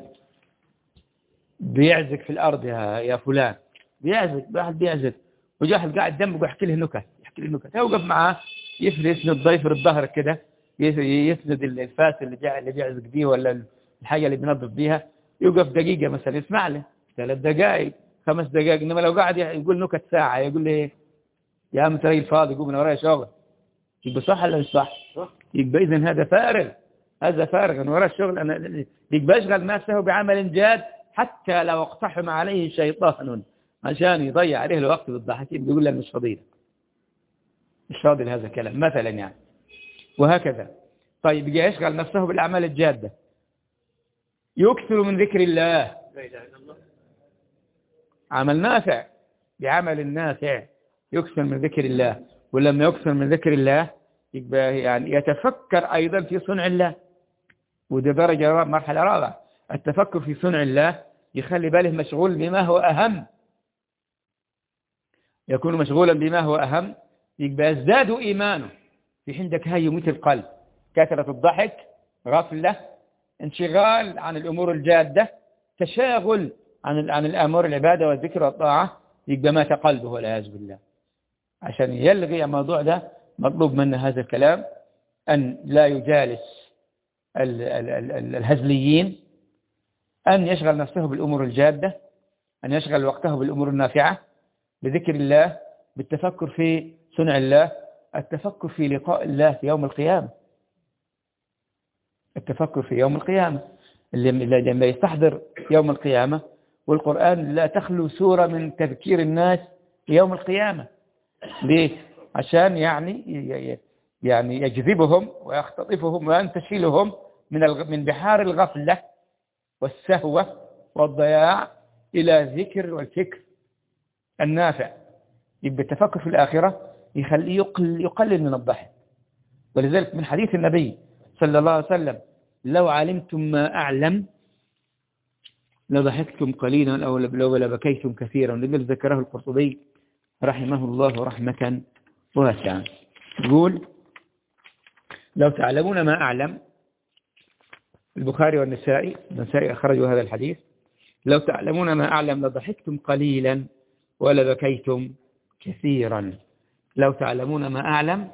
بيعزق في الارض يا يا فلان بيعزق واحد بيعزق وجاء واحد قاعد جنبه ويحكي له نكت يحكي له نكت يوقف معاه يفرد يسند ضيفر الظهر كده يسند الفاس اللي جاء اللي بيعزق بيه ولا الحاجه اللي بينظف بيها يوقف دقيقه مثلا يسمع له ثلاث دقائق خمس دقائق انما لو قاعد يقول نكت ساعه يقول لي ايه يا عم ترى الفاضي يقوم من ورايا شغل يبقى صح ولا مش صح يبقى اذا هذا فارغ هذا فارغ من وراء الشغل أنا يبقى يشغل نفسه بعمل جاد حتى لو اقتحم عليه شيطان عشان يضيع عليه الوقت بالضحك بيقول له مش فضيلة مش فاضل هذا الكلام مثلا يعني وهكذا طيب يجي يشغل نفسه بالأعمال الجادة يكثر من ذكر الله عمل نافع بعمل نافع يكثر من ذكر الله ولما يكثر من ذكر الله يبقى يعني يتفكر أيضا في صنع الله وده درجة مرحلة رابعة التفكر في صنع الله يخلي باله مشغول بما هو أهم يكون مشغولا بما هو أهم يبقى يزداد إيمانه في حين تكهيمة القلب كثرة الضحك غفلة انشغال عن الأمور الجادة تشاغل عن عن الأمور العبادة والذكر والطاعة يبقى مات قلبه والعياذ بالله عشان يلغي الموضوع ده مطلوب منه هذا الكلام أن لا يجالس الهزليين أن يشغل نفسه بالأمور الجادة أن يشغل وقته بالأمور النافعة بذكر الله بالتفكر في صنع الله التفكر في لقاء الله في يوم القيامة التفكر في يوم القيامة لما يستحضر يوم القيامة والقرآن لا تخلو سورة من تذكير الناس يوم القيامة ليه؟ عشان يعني يعني يجذبهم ويختطفهم وينتشلهم من من بحار الغفلة والسهوة والضياع إلى ذكر والفكر النافع يبقى التفكر في الآخرة يخليه يقل يقلل من الضحك ولذلك من حديث النبي صلى الله عليه وسلم لو علمتم ما أعلم لضحكتم قليلا أو لو لبكيتم كثيرا لذلك ذكره القرطبي رحمه الله رحمة واسعة يقول لو تعلمون ما أعلم البخاري والنسائي النسائي أخرجوا هذا الحديث لو تعلمون ما أعلم لضحكتم قليلا ولبكيتم كثيرا لو تعلمون ما أعلم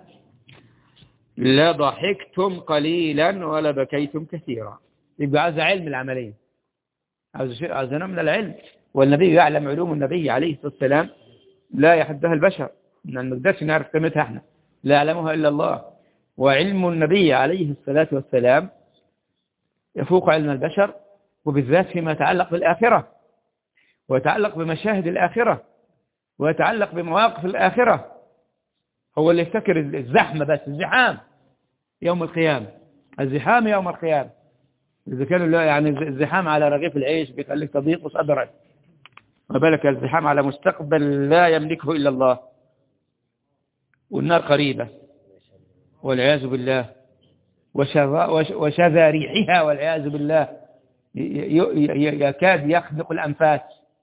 لضحكتم قليلا ولبكيتم كثيرا يبقى عايز علم العملية عايز شيء عايز من العلم والنبي يعلم علوم النبي عليه الصلاة والسلام لا يحدها البشر ما نقدرش نعرف قيمتها احنا لا يعلمها إلا الله وعلم النبي عليه الصلاة والسلام يفوق علم البشر وبالذات فيما يتعلق بالآخرة ويتعلق بمشاهد الآخرة ويتعلق بمواقف الآخرة هو اللي يفتكر الزحمة بس الزحام يوم القيامة الزحام يوم القيامة إذا كانوا يعني الزحام على رغيف العيش بيخليك تضيق صدرك ما بالك الزحام على مستقبل لا يملكه إلا الله والنار قريبة والعياذ بالله وشذا ريحها والعياذ بالله يكاد يخنق الأنفاس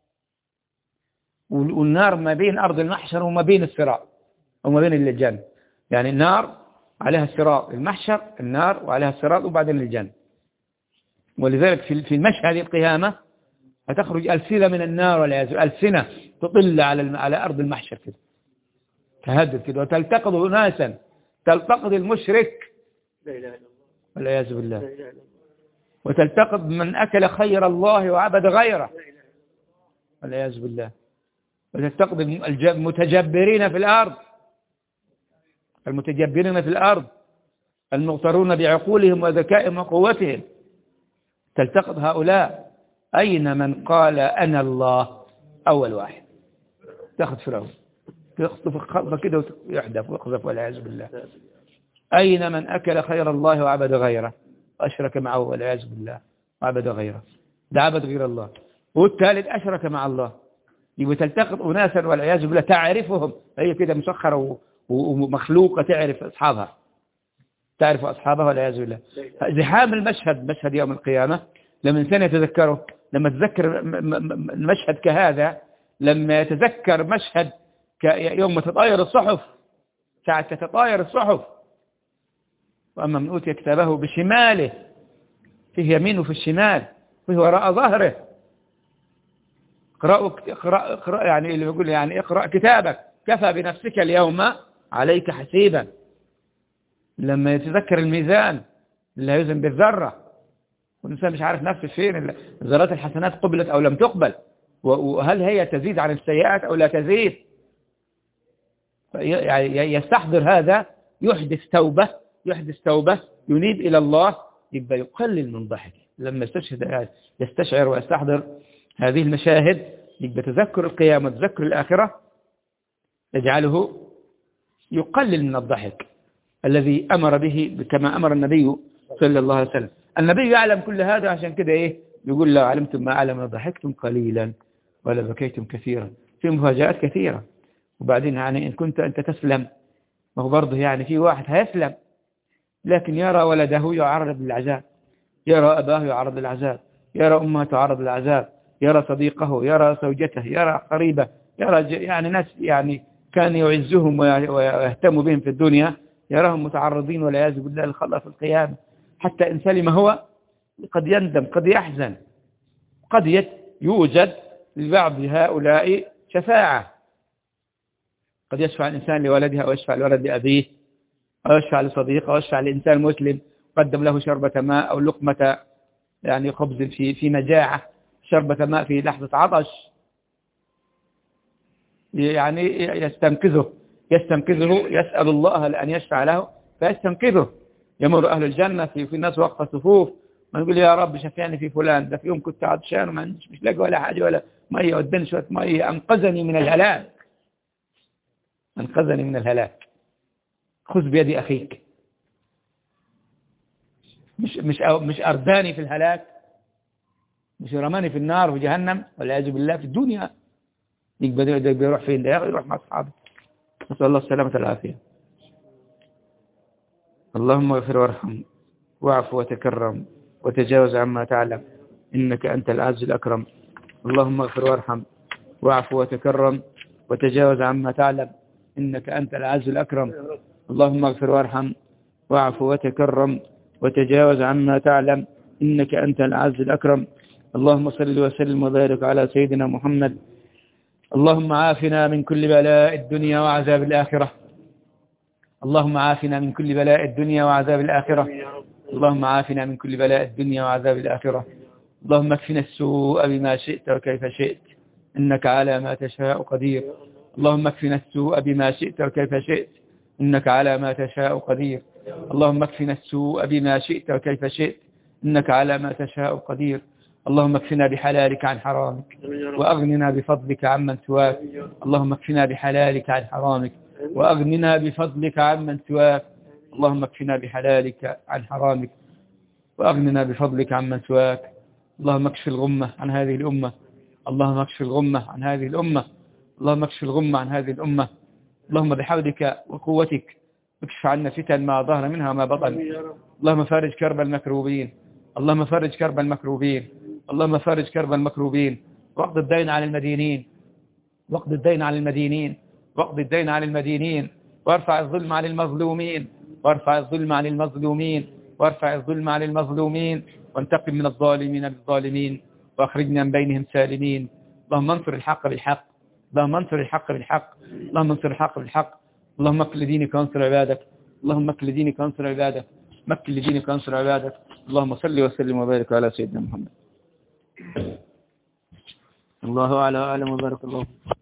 والنار ما بين أرض المحشر وما بين الصراط وما بين الجنة يعني النار عليها الصراط المحشر النار وعليها الصراط وبعدين الجنة ولذلك في المشهد القيامة هتخرج ألسنة من النار والعياذ ألسنة تطل على على أرض المحشر كده تهدد كده وتلتقط أناسا تلتقط المشرك لا إله إلا الله والعياذ بالله وتلتقط من أكل خير الله وعبد غيره والعياذ بالله وتلتقط المتجبرين في الأرض المتجبرين في الأرض المغترون بعقولهم وذكائهم وقوتهم تلتقط هؤلاء أين من قال أنا الله أول واحد تأخذ فرعون يخطف خطفة كده ويحدف ويقذف والعياذ بالله أين من أكل خير الله وعبد غيره وأشرك معه والعياذ بالله وعبد غيره ده عبد غير الله والثالث أشرك مع الله يبقى تلتقط أناسا والعياذ بالله تعرفهم هي كده مسخرة ومخلوقة تعرف أصحابها تعرف أصحابها والعياذ بالله زحام المشهد مشهد يوم القيامة لما الإنسان يتذكره لما تذكر المشهد كهذا لما يتذكر مشهد يوم تطاير الصحف ساعة تتطاير الصحف وأما من أوتي كتابه بشماله فيه يمينه في الشمال فيه وراء ظهره اقرأوا اقرأ اقرأ يعني اللي بيقول يعني اقرأ كتابك كفى بنفسك اليوم عليك حسيبا لما يتذكر الميزان اللي هيوزن بالذرة والإنسان مش عارف نفسه فين ذرات الحسنات قبلت أو لم تقبل وهل هي تزيد عن السيئات أو لا تزيد يعني يستحضر هذا يحدث توبة يحدث توبة ينيب إلى الله يبقى يقلل من ضحكه لما يستشهد يستشعر ويستحضر هذه المشاهد يبقى تذكر القيامة وتذكر الآخرة يجعله يقلل من الضحك الذي أمر به كما أمر النبي صلى الله عليه وسلم النبي يعلم كل هذا عشان كده إيه يقول لو علمتم ما أعلم ضحكتم قليلا ولا بكيتم كثيرا في مفاجآت كثيرة وبعدين يعني إن كنت أنت تسلم ما هو برضه يعني في واحد هيسلم لكن يرى ولده يعرض للعذاب يرى أباه يعرض للعذاب يرى أمه تعرض للعذاب يرى صديقه يرى زوجته يرى قريبه يرى يعني ناس يعني كان يعزهم ويهتم بهم في الدنيا يراهم متعرضين والعياذ بالله للخلق في القيامة حتى إن سلم هو قد يندم قد يحزن قد يوجد لبعض هؤلاء شفاعة قد يشفع الإنسان لولده أو يشفع الولد لأبيه أو يشفع لصديقه أو يشفع لإنسان مسلم قدم له شربة ماء أو لقمة يعني خبز في في مجاعة شربة ماء في لحظة عطش يعني يستنقذه يستنقذه يسأل الله أن يشفع له فيستنقذه يمر أهل الجنة في, في الناس وقت صفوف ما نقول يا رب شفعني في فلان ده في يوم كنت عطشان وما عنديش مش لاقي ولا حاجة ولا مية ودني شوية مية أنقذني من الهلاك أنقذني من الهلاك خذ بيد أخيك مش مش مش أرداني في الهلاك مش رماني في النار في جهنم والعياذ بالله في الدنيا يقبل يروح فين ده يروح مع أصحابه نسأل الله السلامة والعافية اللهم اغفر وارحم واعف وتكرم وتجاوز عما تعلم إنك أنت العز الأكرم اللهم اغفر وارحم واعف وتكرم وتجاوز عما تعلم إنك أنت العز الأكرم اللهم اغفر وارحم واعف وتكرم وتجاوز عما تعلم إنك أنت العز الأكرم اللهم صل وسلم وبارك على سيدنا محمد اللهم عافنا من كل بلاء الدنيا وعذاب الآخرة اللهم عافنا من كل بلاء الدنيا وعذاب الآخرة اللهم عافنا من كل بلاء الدنيا وعذاب الآخرة اللهم اكفنا السوء بما شئت وكيف شئت إنك على ما تشاء قدير اللهم اكفنا السوء بما شئت وكيف شئت إنك على ما تشاء قدير اللهم اكفنا السوء بما شئت وكيف شئت إنك على ما تشاء قدير اللهم اكفنا بحلالك عن حرامك وأغننا بفضلك عمن سواك اللهم اكفنا بحلالك عن حرامك وأغننا بفضلك عمن سواك اللهم اكفنا بحلالك عن حرامك وأغننا بفضلك عمن سواك اللهم اكشف الغمة عن هذه الأمة اللهم اكشف الغمة عن هذه الأمة اللهم اكشف الغمة عن هذه الأمة اللهم بحولك وقوتك اكشف عنا فتن ما ظهر منها وما بطن اللهم فارج كرب المكروبين اللهم فرج كرب المكروبين اللهم فرج كرب المكروبين واقض الدين عن المدينين واقض الدين عن المدينين واقض الدين عن المدينين وارفع الظلم عن المظلومين وارفع الظلم عن المظلومين وارفع الظلم عن المظلومين وانتقم من الظالمين بالظالمين واخرجنا من بينهم سالمين اللهم انصر الحق بالحق اللهم انصر الحق بالحق اللهم انصر الحق بالحق اللهم اكل لدينك وانصر عبادك اللهم اكل لدينك وانصر عبادك مكل لدينك وانصر عبادك اللهم صل وسلم وبارك على سيدنا محمد الله أعلى وأعلم وبارك الله